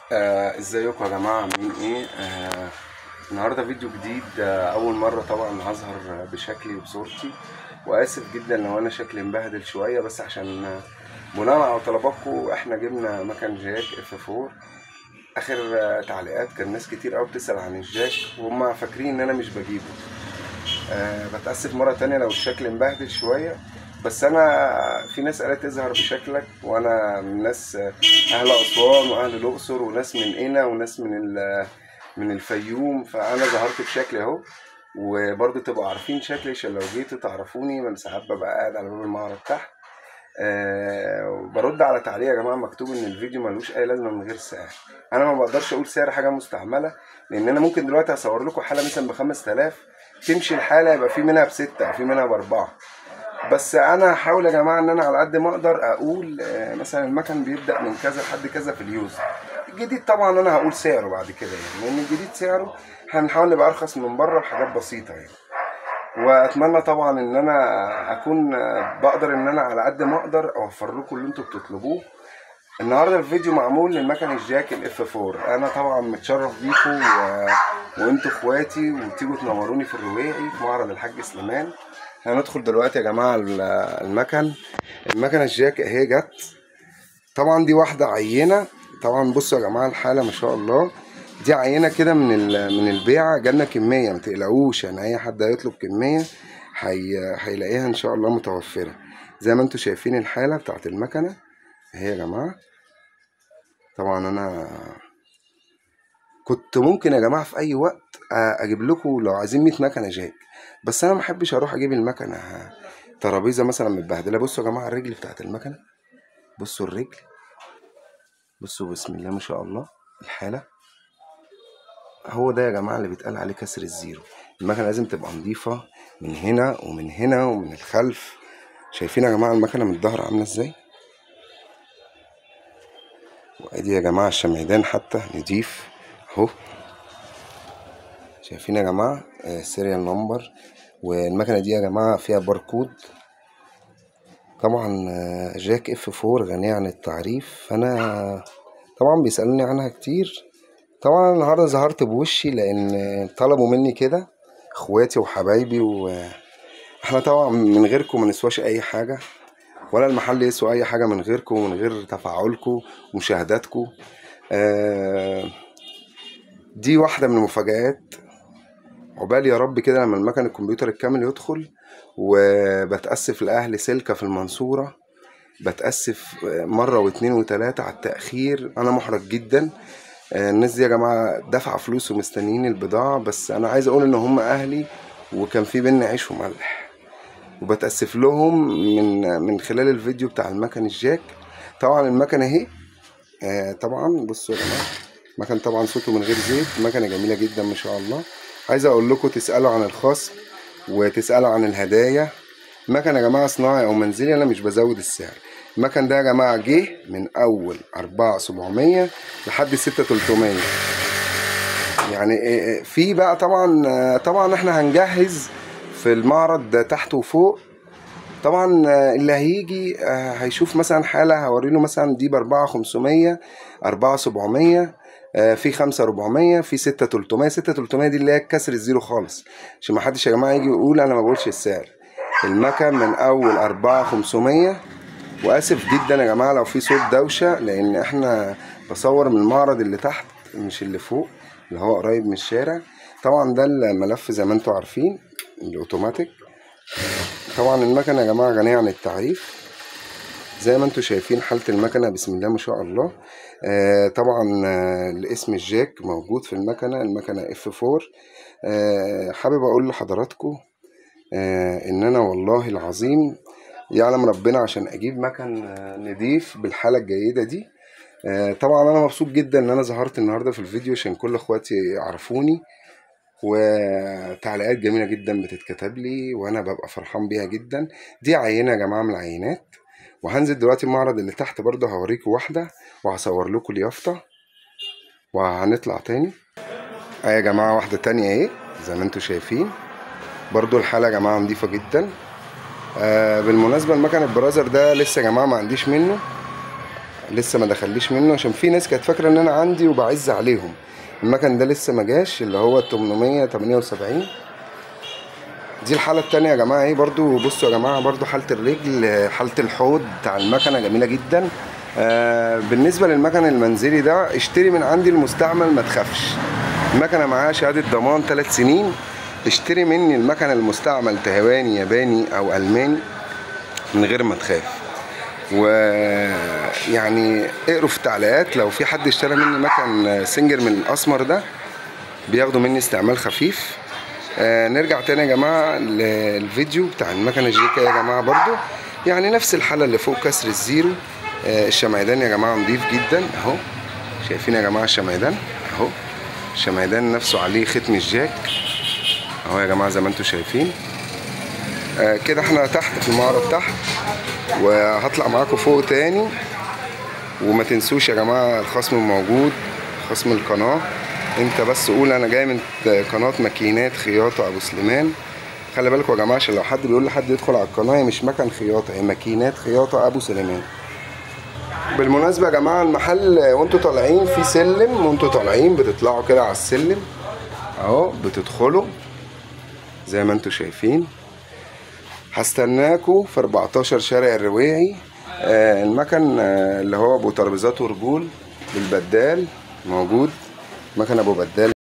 آه ازيكم يا جماعه عاملين ايه آه النهارده فيديو جديد آه اول مره طبعا هظهر بشكلي وبصورتي واسف جدا لو انا شكلي مبهدل شويه بس عشان آه، بناء على طلباتكم احنا جبنا مكان جاك اف 4 اخر آه، تعليقات كان ناس كتير قوي بتسال عن الجاك وهم فاكرين ان انا مش بجيبه آه بتاسف مره تانية لو الشكل مبهدل شويه بس انا في ناس قالت تظهر بشكلك وانا من ناس آه، اهل اسوان واهل الاقصر وناس من قنا وناس من ال- من الفيوم فانا ظهرت بشكلي اهو وبرضه تبقوا عارفين شكلي عشان لو جيتوا تعرفوني من ساعات ببقى قاعد على باب المعرض تحت أه برد على تعليق يا جماعه مكتوب ان الفيديو ملوش اي لازمه من غير سعر انا ما بقدرش اقول سعر حاجه مستعمله لان انا ممكن دلوقتي اصور لكم حاله مثلا ب 5000 تمشي الحاله يبقى في منها بسته او في منها باربعه بس انا هحاول يا جماعه ان انا على قد ما اقدر اقول آه، مثلا المكن بيبدا من كذا لحد كذا في اليوز الجديد طبعا انا هقول سعره بعد كده يعني لان الجديد سعره هنحاول نبقى ارخص من بره بحاجات بسيطه يعني واتمنى طبعا ان انا اكون آه، بقدر ان انا على قد ما اقدر اوفر لكم اللي انتوا بتطلبوه النهارده الفيديو معمول للمكن الجاك الاف 4 انا طبعا متشرف بيكم و... وانتوا اخواتي وتيجوا تنوروني في الرواعي في معرض الحاج سليمان هندخل دلوقتي يا جماعه ال- المكن المكنه الجاك اهي جت طبعا دي واحده عينه طبعا بصوا يا جماعه الحاله ما شاء الله دي عينه كده من ال- من البيعه جالنا كميه ما تقلقوش يعني اي حد هيطلب كميه هي... هيلاقيها ان شاء الله متوفره زي ما انتوا شايفين الحاله بتاعت المكنه اهي يا جماعه طبعا انا كنت ممكن يا جماعه في اي وقت آه، اجيب لكم لو عايزين 100 مكنه جاك بس انا ما احبش اروح اجيب المكنه ترابيزه مثلا متبهدله بصوا يا جماعه الرجل بتاعت المكنه بصوا الرجل بصوا بسم الله ما شاء الله الحاله هو ده يا جماعه اللي بيتقال عليه كسر الزيرو المكنه لازم تبقى نظيفه من هنا ومن هنا ومن الخلف شايفين يا جماعه المكنه من الظهر عامله ازاي وادي يا جماعه الشمعدان حتى نضيف اهو شايفين يا جماعه سيريال نمبر والمكنه دي يا جماعه فيها باركود طبعا آه، جاك اف 4 غنية عن التعريف فانا طبعا بيسألوني عنها كتير طبعا أنا النهارده ظهرت بوشي لان طلبوا مني كده اخواتي وحبايبي واحنا طبعا من غيركم ما نسواش اي حاجه ولا المحل يسوى اي حاجه من غيركم ومن غير تفاعلكم ومشاهداتكم آه، دي واحده من المفاجآت عقبال يا رب كده لما المكن الكمبيوتر الكامل يدخل وبتأسف لأهل سلكة في المنصورة بتأسف مرة واتنين وتلاتة على التأخير أنا محرج جدا آه، الناس دي يا جماعة دافعة فلوس ومستنيين البضاعة بس أنا عايز أقول إن هم أهلي وكان في بينا عيش وملح وبتأسف لهم من من خلال الفيديو بتاع المكن الجاك طبعا المكن أهي آه، طبعا بصوا يا جماعة مكن طبعا صوته من غير زيت مكنة جميلة جدا ما شاء الله عايز أقول لكم تسألوا عن الخصم وتسألوا عن الهدايا مكن يا جماعة صناعي أو منزلي أنا مش بزود السعر المكن ده يا جماعة جه من أول أربعة سبعمية لحد ستة تلتمية يعني إيه إيه في بقى طبعا آه، طبعا احنا هنجهز في المعرض ده تحت وفوق طبعا آه، اللي هيجي آه، هيشوف مثلا حالة هوريله مثلا دي بأربعة خمسمية أربعة سبعمية آه، في خمسة ربعمية في ستة تلتمية ستة تلتمية دي اللي هي كسر الزيرو خالص عشان محدش يا جماعة يجي يقول أنا ما بقولش السعر المكن من أول أربعة خمسمية وآسف جدا يا جماعة لو في صوت دوشة لأن إحنا بصور من المعرض اللي تحت مش اللي فوق اللي هو قريب من الشارع طبعا ده الملف زي ما انتوا عارفين الأوتوماتيك طبعا المكنة يا جماعة غنية عن التعريف زي ما انتوا شايفين حالة المكنة بسم الله ما شاء الله آه طبعا آه الاسم الجاك موجود في المكنة المكنة اف 4 آه حابب اقول لحضراتكم آه ان انا والله العظيم يعلم ربنا عشان اجيب مكن آه نضيف بالحالة الجيدة دي آه طبعا انا مبسوط جدا ان انا ظهرت النهاردة في الفيديو عشان كل اخواتي يعرفوني وتعليقات جميلة جدا بتتكتب لي وانا ببقى فرحان بيها جدا دي عينة يا جماعة من العينات وهنزل دلوقتي المعرض اللي تحت برضه هوريكم واحدة وهصور لكم اليافطة وهنطلع تاني اهي يا جماعة واحدة تانية اهي زي ما انتوا شايفين برضو الحالة يا جماعة نضيفة جدا آه بالمناسبة المكن البرازر ده لسه يا جماعة ما عنديش منه لسه ما دخليش منه عشان في ناس كانت فاكره ان انا عندي وبعز عليهم المكن ده لسه ما جاش اللي هو ال 878 دي الحالة التانية يا جماعة ايه برضو بصوا يا جماعة برضو حالة الرجل حالة الحوض بتاع المكنة جميلة جدا آه بالنسبة للمكن المنزلي ده اشتري من عندي المستعمل ما تخافش المكنة معاها شهادة ضمان ثلاث سنين اشتري مني المكن المستعمل تهواني ياباني او الماني من غير ما تخاف ويعني اقروا في التعليقات لو في حد اشترى مني مكن سنجر من الاسمر ده بياخدوا مني استعمال خفيف آه نرجع تاني يا جماعة للفيديو بتاع المكنة جيكا يا جماعة برضو يعني نفس الحالة اللي فوق كسر الزيرو آه الشمعدان يا جماعة نضيف جدا اهو شايفين يا جماعة الشمعدان اهو الشمعدان نفسه عليه ختم الجاك اهو يا جماعة زي ما انتم شايفين آه كده احنا تحت في المعرض تحت وهطلع معاكم فوق تاني وما تنسوش يا جماعة الخصم موجود خصم القناة انت بس قول انا جاي من قناة ماكينات خياطة ابو سليمان خلي بالكم يا جماعة عشان لو حد بيقول لحد يدخل على القناة هي مش مكن خياطة هي ماكينات خياطة ابو سليمان بالمناسبة يا جماعة المحل وانتوا طالعين في سلم وانتوا طالعين بتطلعوا كده على السلم اهو بتدخلوا زي ما انتوا شايفين هستناكوا في 14 شارع الرواعي آه المكن آه اللي هو ابو ترابيزات ورجول بالبدال موجود مكن ابو بدال